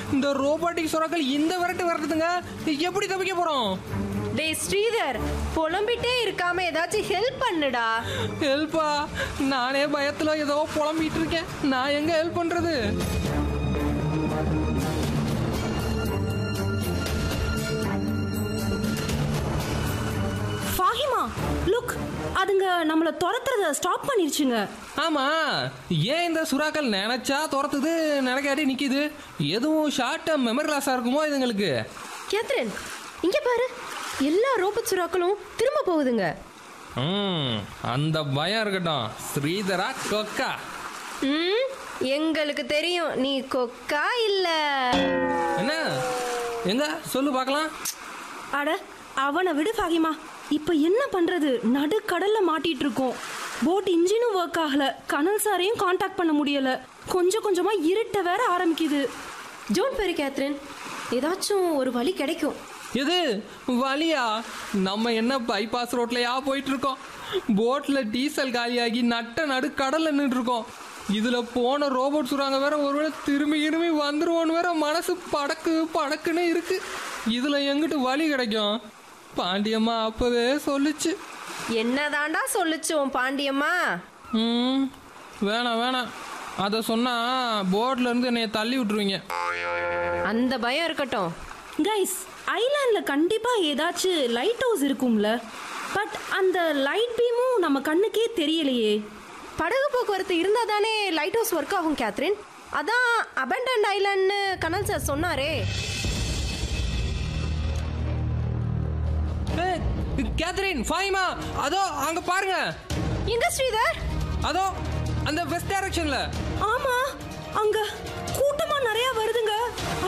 இந்த ரோபோட்டிக் சுறாக்கள் இந்த விரட்டு விரட்டுதுங்க எப்படி தப்பிக்க போறோம் டேய் ஸ்ரீதர் புலம்பிட்டே இருக்காம ஏதாச்சும் ஹெல்ப் பண்ணுடா ஹெல்ப்பா நானே பயத்துல ஏதோ புலம்பிட்டு இருக்கேன் நான் எங்க ஹெல்ப் பண்றது ஃபாஹிமா லுக் அதுங்க நம்மள துரத்துறத ஸ்டாப் பண்ணிருச்சுங்க ஆமா ஏன் இந்த சுறாக்கள் நினைச்சா துரத்துது நினைக்காட்டி நிக்குது எதுவும் ஷார்ட் டேர்ம் மெமரி லாஸா இருக்குமோ இதுங்களுக்கு கேத்ரின் இங்க பாரு எல்லா ரோபோட் சுறாக்களும் திரும்ப போகுதுங்க ம் அந்த பயம் இருக்கட்டும் ஸ்ரீதரா கொக்கா ம் எங்களுக்கு தெரியும் நீ கொக்கா இல்ல என்ன எங்க சொல்லு பார்க்கலாம் அட அவனை விடு ஃபாஹிமா இப்ப என்ன பண்றது நடு கடல்ல மாட்டிட்டு இருக்கோம் போட் இன்ஜினும் ஒர்க் ஆகல கனல் சாரையும் காண்டாக்ட் பண்ண முடியல கொஞ்சம் கொஞ்சமா இருட்ட வேற ஆரம்பிக்குது ஜோன் பெரு கேத்ரின் ஏதாச்சும் ஒரு வழி கிடைக்கும் எது வழியா நம்ம என்ன பைபாஸ் ரோட்லயா போயிட்டு இருக்கோம் போட்ல டீசல் காலியாகி நட்ட நடு கடல்ல நின்று இருக்கோம் இதுல போன ரோபோட் சுறாங்க வேற ஒருவேளை திரும்பி திரும்பி வந்துருவோன்னு வேற மனசு படக்கு படக்குன்னு இருக்கு இதுல எங்கிட்டு வழி கிடைக்கும் பாண்டியம்மா அப்பவே சொல்லுச்சு என்னதாண்டா சொல்லுச்சு உன் பாண்டியம்மா ம் வேணாம் வேணாம் அதை சொன்னா போர்ட்ல இருந்து என்னைய தள்ளி விட்டுருவீங்க அந்த பயம் இருக்கட்டும் கைஸ் ஐலாண்ட்ல கண்டிப்பா ஏதாச்சும் லைட் ஹவுஸ் இருக்கும்ல பட் அந்த லைட் பீமும் நம்ம கண்ணுக்கே தெரியலையே படகு போக்குவரத்து இருந்தா தானே லைட் ஹவுஸ் ஒர்க் ஆகும் கேத்ரின் அதான் அபண்டன்ட் ஐலாண்ட்னு கனல் சார் சொன்னாரே ஏய், கேத்ரின் ஃபாயிமா அதோ அங்க பாருங்க எங்க ஸ்ரீதர் அதோ அந்த வெஸ்ட் டைரக்ஷன்ல ஆமா அங்க கூட்டமா நிறைய வருதுங்க